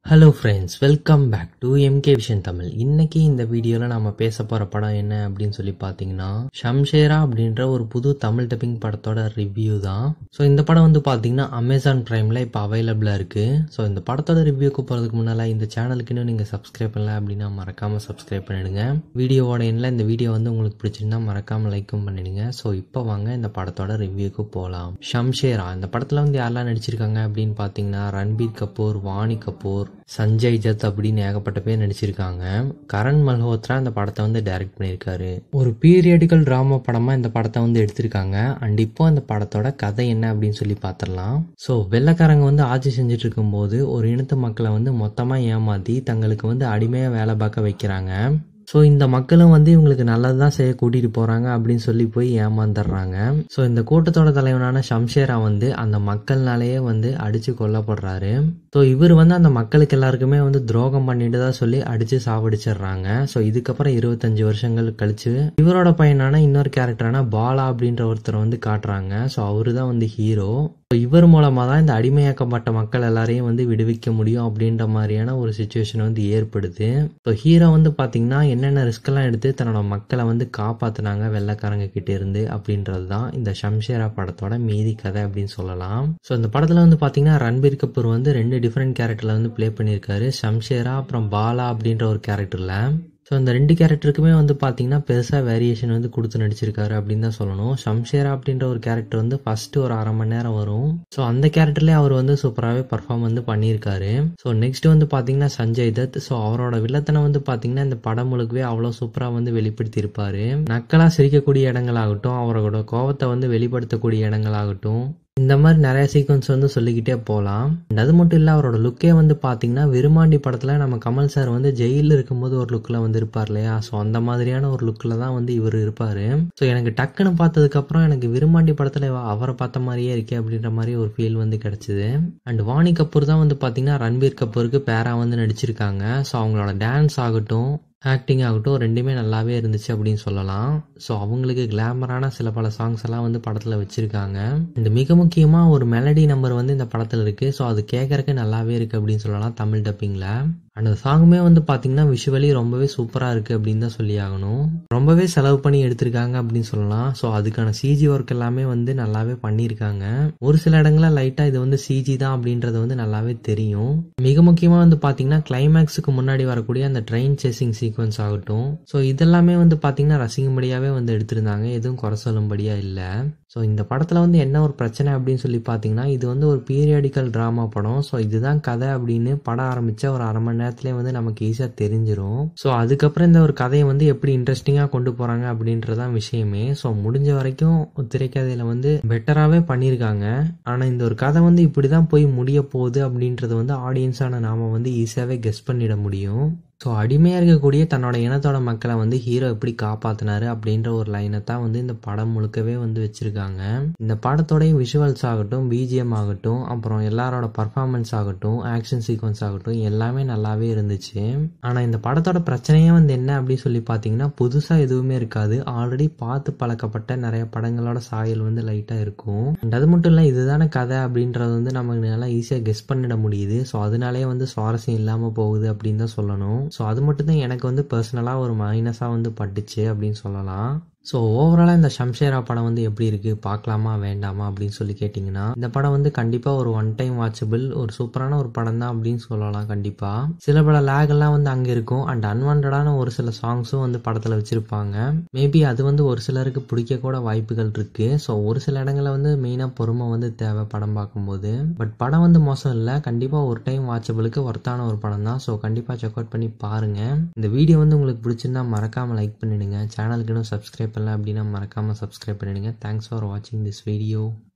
hello friends welcome back to MK vision Tamil இன்னைக்கு இந்த வீடியோவில் நம்ம பேச போகிற படம் என்ன அப்படின்னு சொல்லி பார்த்தீங்கன்னா ஷம்ஷேரா அப்படின்ற ஒரு புது தமிழ் டப்பிங் படத்தோட ரிவ்யூ தான் ஸோ இந்த படம் வந்து பார்த்தீங்கன்னா அமேசான் ப்ரைமில் இப்போ அவைலபிளாக இருக்குது ஸோ இந்த படத்தோட ரிவ்யூக்கு போகிறதுக்கு முன்னால் இந்த சேனலுக்கு இன்னும் நீங்கள் சப்ஸ்கிரைப் பண்ணல அப்படின்னா மறக்காமல் சப்ஸ்கிரைப் பண்ணிடுங்க வீடியோவோட எண்ணில் இந்த வீடியோ வந்து உங்களுக்கு பிடிச்சிருந்தா மறக்காமல் லைக்கும் பண்ணிடுங்க ஸோ இப்போ வாங்க இந்த படத்தோட ரிவ்யூக்கு போகலாம் ஷம்ஷேரா இந்த படத்தில் வந்து யாரெல்லாம் நடிச்சிருக்காங்க அப்படின்னு பார்த்தீங்கன்னா ரன்பீர் கபூர் வாணி கபூர் சஞ்சய் ஜத் அப்படின்னு ஏகப்பட்ட பேர் நடிச்சிருக்காங்க கரண் மல்ஹோத்ரா இந்த படத்தை வந்து டைரக்ட் பண்ணியிருக்காரு ஒரு பீரியடிக்கல் டிராமா படமா இந்த படத்தை வந்து எடுத்திருக்காங்க அண்ட் இப்போ அந்த படத்தோட கதை என்ன அப்படின்னு சொல்லி பார்த்துடலாம் ஸோ வெள்ளைக்காரங்க வந்து ஆட்சி செஞ்சுட்டு இருக்கும்போது ஒரு இனத்து மக்களை வந்து மொத்தமா ஏமாத்தி தங்களுக்கு வந்து அடிமையா வேலை பார்க்க வைக்கிறாங்க ஸோ இந்த மக்களும் வந்து இவங்களுக்கு நல்லது தான் செய்ய கூட்டிகிட்டு போகிறாங்க அப்படின்னு சொல்லி போய் ஏமாந்துடுறாங்க ஸோ இந்த கூட்டத்தோட தலைவனான ஷம்ஷேரா வந்து அந்த மக்கள்னாலேயே வந்து அடித்து கொல்லப்படுறாரு ஸோ இவர் வந்து அந்த மக்களுக்கு எல்லாருக்குமே வந்து துரோகம் பண்ணிட்டு தான் சொல்லி அடித்து சாவடிச்சிடுறாங்க ஸோ இதுக்கப்புறம் இருபத்தஞ்சு வருஷங்கள் கழிச்சு இவரோட பையனான இன்னொரு கேரக்டரான பாலா அப்படின்ற ஒருத்தர் வந்து காட்டுறாங்க ஸோ அவரு தான் வந்து ஹீரோ இவர் மூலமாக தான் இந்த அடிமையாக்கப்பட்ட மக்கள் எல்லாரையும் வந்து விடுவிக்க முடியும் அப்படின்ற மாதிரியான ஒரு சுச்சுவேஷன் வந்து ஏற்படுது ஸோ ஹீரோ வந்து பார்த்தீங்கன்னா என்னென்ன ரிஸ்கெல்லாம் எடுத்து தன்னோட மக்களை வந்து காப்பாற்றினாங்க வெள்ளைக்காரங்க கிட்ட இருந்து அப்படின்றது தான் இந்த ஷம்ஷேரா படத்தோட மீதி கதை அப்படின்னு சொல்லலாம் ஸோ இந்த படத்தில் வந்து பார்த்தீங்கன்னா ரன்பீர் கபூர் வந்து ரெண்டு டிஃப்ரெண்ட் கேரக்டரில் வந்து ப்ளே பண்ணியிருக்காரு ஷம்ஷேரா அப்புறம் பாலா அப்படின்ற ஒரு கேரக்டரில் ஸோ இந்த ரெண்டு கேரக்டருக்குமே வந்து பார்த்தீங்கன்னா பெருசாக வேரியேஷன் வந்து கொடுத்து நடிச்சிருக்காரு அப்படின்னு தான் சொல்லணும் ஷம்ஷேரா அப்படின்ற ஒரு கேரக்டர் வந்து ஃபர்ஸ்ட் ஒரு அரை மணி நேரம் வரும் ஸோ அந்த கேரக்டர்லேயே அவர் வந்து சூப்பராகவே பர்ஃபார்ம் வந்து பண்ணியிருக்காரு ஸோ நெக்ஸ்ட் வந்து பார்த்தீங்கன்னா சஞ்சய் தத் ஸோ அவரோட வில்லத்தனம் வந்து பார்த்தீங்கன்னா இந்த படம் முழுக்கவே அவ்வளோ சூப்பராக வந்து வெளிப்படுத்தியிருப்பாரு நக்கலாக சிரிக்கக்கூடிய இடங்களாகட்டும் அவரோட கோவத்தை வந்து வெளிப்படுத்தக்கூடிய இடங்களாகட்டும் இந்த மாதிரி நிறைய சீக்வன்ஸ் வந்து சொல்லிக்கிட்டே போகலாம் அது மட்டும் இல்லை அவரோட லுக்கே வந்து பார்த்தீங்கன்னா விருமாண்டி படத்தில் நம்ம கமல் சார் வந்து ஜெயிலில் இருக்கும்போது ஒரு லுக்கில் வந்து இருப்பார் இல்லையா ஸோ அந்த மாதிரியான ஒரு லுக்கில் தான் வந்து இவர் இருப்பார் ஸோ எனக்கு டக்குன்னு பார்த்ததுக்கப்புறம் எனக்கு விருமாண்டி படத்தில் அவரை பார்த்த மாதிரியே இருக்கே அப்படின்ற மாதிரி ஒரு ஃபீல் வந்து கிடச்சிது அண்ட் வாணி கபூர் தான் வந்து பார்த்தீங்கன்னா ரன்பீர் கபூருக்கு பேரா வந்து நடிச்சிருக்காங்க ஸோ அவங்களோட டான்ஸ் ஆகட்டும் ஆக்டிங் ஆகட்டும் ரெண்டுமே நல்லாவே இருந்துச்சு அப்படின்னு சொல்லலாம் ஸோ அவங்களுக்கு கிளாமரான சில பல சாங்ஸ் எல்லாம் வந்து படத்தில் வச்சுருக்காங்க இந்த மிக முக்கியமாக ஒரு மெலடி நம்பர் வந்து இந்த படத்தில் இருக்குது ஸோ அது கேட்கறக்கு நல்லாவே இருக்குது அப்படின்னு சொல்லலாம் தமிழ் டப்பிங்கில் அந்த சாங்குமே வந்து பார்த்தீங்கன்னா விஷுவலி ரொம்பவே சூப்பராக இருக்குது அப்படின்னு தான் சொல்லி ஆகணும் ரொம்பவே செலவு பண்ணி எடுத்திருக்காங்க அப்படின்னு சொல்லலாம் ஸோ அதுக்கான சிஜி ஒர்க் எல்லாமே வந்து நல்லாவே பண்ணியிருக்காங்க ஒரு சில இடங்களில் லைட்டாக இது வந்து சிஜி தான் அப்படின்றது வந்து நல்லாவே தெரியும் மிக முக்கியமாக வந்து பார்த்தீங்கன்னா கிளைமேக்ஸுக்கு முன்னாடி வரக்கூடிய அந்த ட்ரெயின் சேசிங் சீக்வன்ஸ் ஆகட்டும் ஸோ இதெல்லாமே வந்து பார்த்தீங்கன்னா ரசிக்கும்படியாகவே வந்து எடுத்திருந்தாங்க எதுவும் குறை சொல்லும்படியாக இல்லை ஸோ இந்த படத்தில் வந்து என்ன ஒரு பிரச்சனை அப்படின்னு சொல்லி பார்த்தீங்கன்னா இது வந்து ஒரு பீரியாடிக்கல் ட்ராமா படம் ஸோ இதுதான் கதை அப்படின்னு படம் ஆரம்பித்த ஒரு அரை மணி நேரத்துலேயே வந்து நமக்கு ஈஸியாக தெரிஞ்சிடும் ஸோ அதுக்கப்புறம் இந்த ஒரு கதையை வந்து எப்படி இன்ட்ரெஸ்டிங்காக கொண்டு போகிறாங்க அப்படின்றதான் விஷயமே ஸோ முடிஞ்ச வரைக்கும் திரைக்கதையில் வந்து பெட்டராகவே பண்ணியிருக்காங்க ஆனால் இந்த ஒரு கதை வந்து இப்படி தான் போய் முடிய போகுது அப்படின்றது வந்து ஆடியன்ஸான நாம வந்து ஈஸியாகவே கெஸ் பண்ணிட முடியும் ஸோ அடிமையாக இருக்கக்கூடிய தன்னோட இனத்தோட மக்களை வந்து ஹீரோ எப்படி காப்பாற்றினாரு அப்படின்ற ஒரு லைனை தான் வந்து இந்த படம் முழுக்கவே வந்து வச்சுருக்காங்க இந்த படத்தோடைய விஷுவல்ஸ் ஆகட்டும் பிஜிஎம் ஆகட்டும் அப்புறம் எல்லாரோட பர்ஃபார்மன்ஸ் ஆகட்டும் ஆக்ஷன் சீக்வன்ஸ் ஆகட்டும் எல்லாமே நல்லாவே இருந்துச்சு ஆனால் இந்த படத்தோட பிரச்சனையே வந்து என்ன அப்படின்னு சொல்லி பார்த்தீங்கன்னா புதுசாக எதுவுமே இருக்காது ஆல்ரெடி பார்த்து பழக்கப்பட்ட நிறைய படங்களோட சாயல் வந்து லைட்டாக இருக்கும் அண்ட் அது மட்டும் இல்லை இதுதான கதை அப்படின்றது வந்து நமக்கு நல்லா ஈஸியாக கெஸ் பண்ணிட முடியுது ஸோ அதனாலே வந்து சுவாரஸ்யம் இல்லாமல் போகுது அப்படின்னு தான் சொல்லணும் ஸோ அது மட்டும் தான் எனக்கு வந்து பர்சனலாக ஒரு மைனஸாக வந்து பட்டுச்சு அப்படின்னு சொல்லலாம் ஸோ ஓவராலாக இந்த ஷம்ஷேரா படம் வந்து எப்படி இருக்குது பார்க்கலாமா வேண்டாமா அப்படின்னு சொல்லி கேட்டிங்கன்னா இந்த படம் வந்து கண்டிப்பாக ஒரு ஒன் டைம் வாட்சபிள் ஒரு சூப்பரான ஒரு படம் தான் அப்படின்னு சொல்லலாம் கண்டிப்பாக சில பல லேகெல்லாம் வந்து அங்கே இருக்கும் அண்ட் அன்வான்டான ஒரு சில சாங்ஸும் வந்து படத்தில் வச்சுருப்பாங்க மேபி அது வந்து ஒரு சிலருக்கு பிடிக்க கூட வாய்ப்புகள் இருக்குது ஸோ ஒரு சில இடங்களில் வந்து மெயினாக பொறுமை வந்து தேவை படம் பார்க்கும்போது பட் படம் வந்து மோசம் இல்லை கண்டிப்பாக ஒரு டைம் வாட்சபிளுக்கு ஒர்த்தான ஒரு படம் தான் ஸோ கண்டிப்பாக செக் அவுட் பண்ணி பாருங்கள் இந்த வீடியோ வந்து உங்களுக்கு பிடிச்சிருந்தா மறக்காமல் லைக் பண்ணிடுங்க சேனலுக்கு இன்னும் சப்ஸ்கிரைப் பண்ணல அப்படின்னா மறக்காமல் சப்ஸ்கிரைப் பண்ணிடுங்க தேங்க்ஸ் ஃபார் வாட்சிங் திஸ் வீடியோ